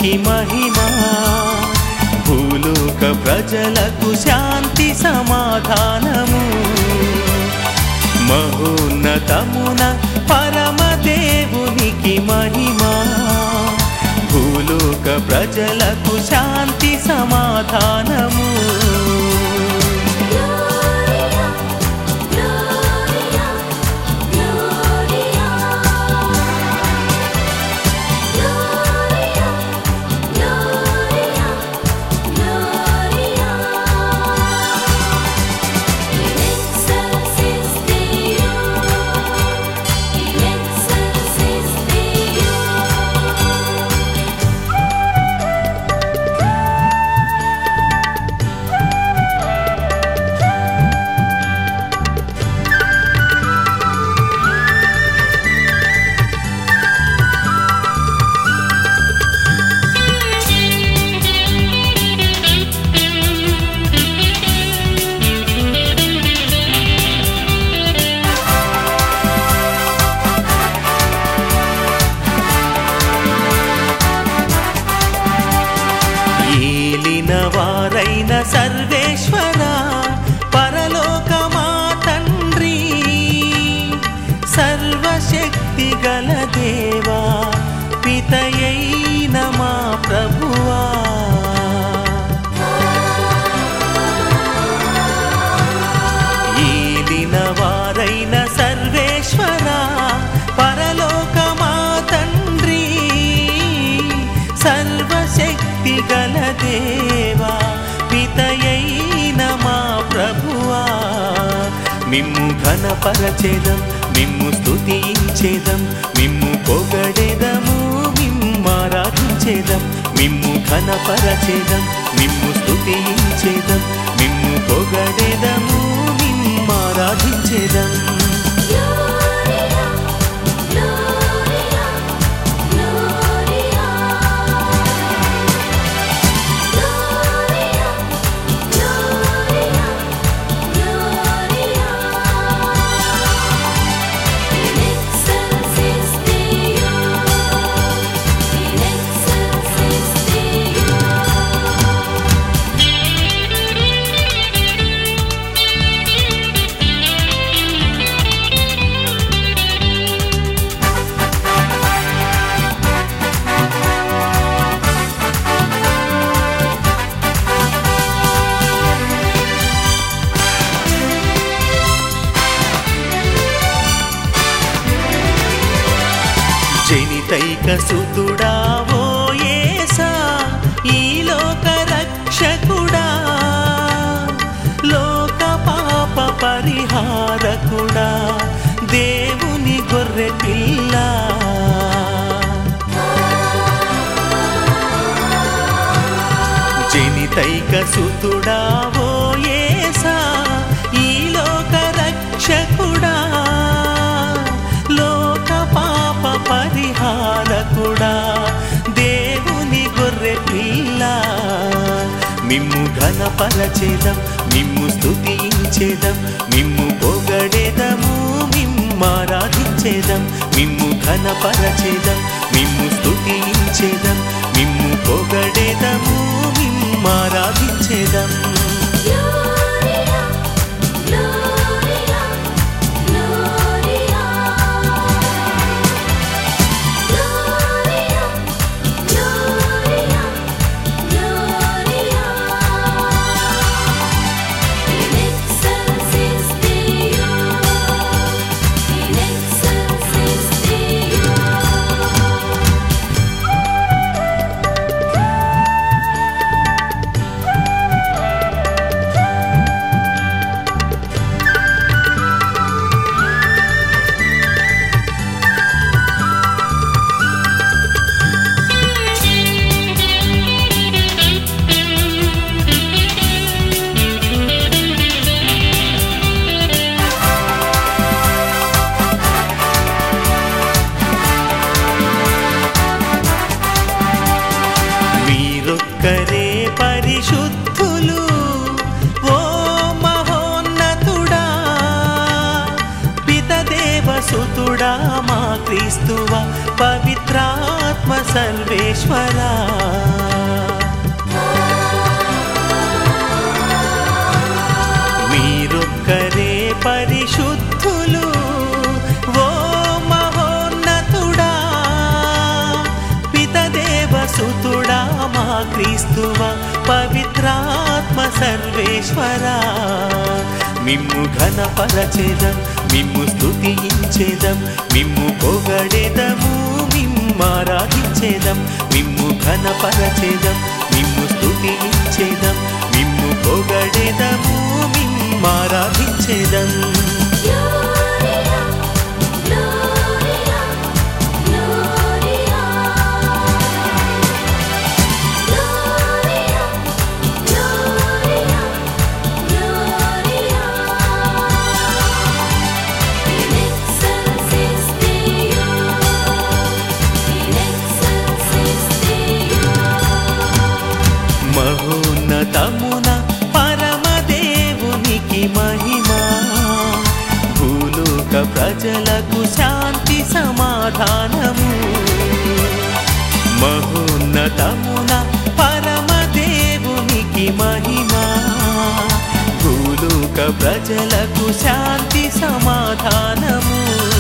దేవునికి మహిమ భూలోక ప్రజలకు శాంతి సమాధానము మహోన్నతమున పరమ దేవునికి మహిమ భూలోక ప్రజలకు శాంతి సమాధానము Gloria, Gloria, Gloria, Gloria, Gloria, In excelsis Deo, in excelsis Deo. ఏలిన వారైన సర్వేశ్వర పరలోకమా తండ్రి సర్వశక్తి గల దేవా పితయైన మా ప్రభువా ఏలిన వారైన సర్వేశ్వర పరలోకమా తండ్రి సర్వశక్తి గల దేవా పితయైన మా ప్రభువా మిమ్ము ఘనపరచెదం మిమ్ము స్తుతించేదం మిమ్ము పొగడెదము మిమ్మారాధించేదం మిమ్ము ఘనపరచెదం మిమ్ము స్తుతించేదం మిమ్ము పొగడెదము మిమ్మారాధించేదం Gloria, Gloria, Gloria, Gloria, Gloria, Gloria, in excelsis Deo, in excelsis Deo. జనితైక సుతుడా ఓ యేసా ఈ లోక రక్షకుడా లోక పాప పరిహారకుడా దేవుని గొర్రె పిల్ల జనితైక సుతుడా ఓ యేసా ఈ లోక రక్షకుడా లోక పాప పరిహారకుడా దేవుని గొర్రె పిల్ల మిమ్ము ఘనపరచేదం మిమ్ము స్తుతించేదం మిమ్ము పొగడేదము మిమ్మారాధించేదం మిమ్ము ఘనపరచేదం మిమ్ము స్తుతించేదం మిమ్ము పొగడేదము మిమ్మారాధించేదం Gloria, Gloria, Gloria, Gloria, Gloria, Gloria, in excelsis Deo, in excelsis Deo. మీరొక్కరే పరిశుద్ధులు ఓ మహోన్నతుడా పితదేవ సుతుడా మా క్రీస్తువ పవిత్రాత్మ పవిత్రాత్మ సర్వేశ్వరా మీరొక్కరే పరిశుద్ధులు ఓ మహోన్నతుడా పితదేవ సుతుడా మా క్రీస్తువ పవిత్రాత్మ సర్వేశ్వరా మిమ్ము ఘనపరచెదం మిమ్ము స్తుతించెదం మిమ్ము పొగడెదము మిమ్మారాధించెదం మిమ్ము ఘనపరచెదం మిమ్ము స్తుతించెదం మిమ్ము పొగడెదము మిమ్మారాధించెదం Gloria, Gloria, Gloria. Gloria, Gloria, Gloria. In excelsis Deo, in excelsis Deo. మహోన్నతమున పరమదేవునికి మహిమా భూలోక ప్రజలకు శాంతి సమాధానము మహోన్నతమున పరమదేవునికి మహిమా భూలోక ప్రజలకు శాంతి సమాధానము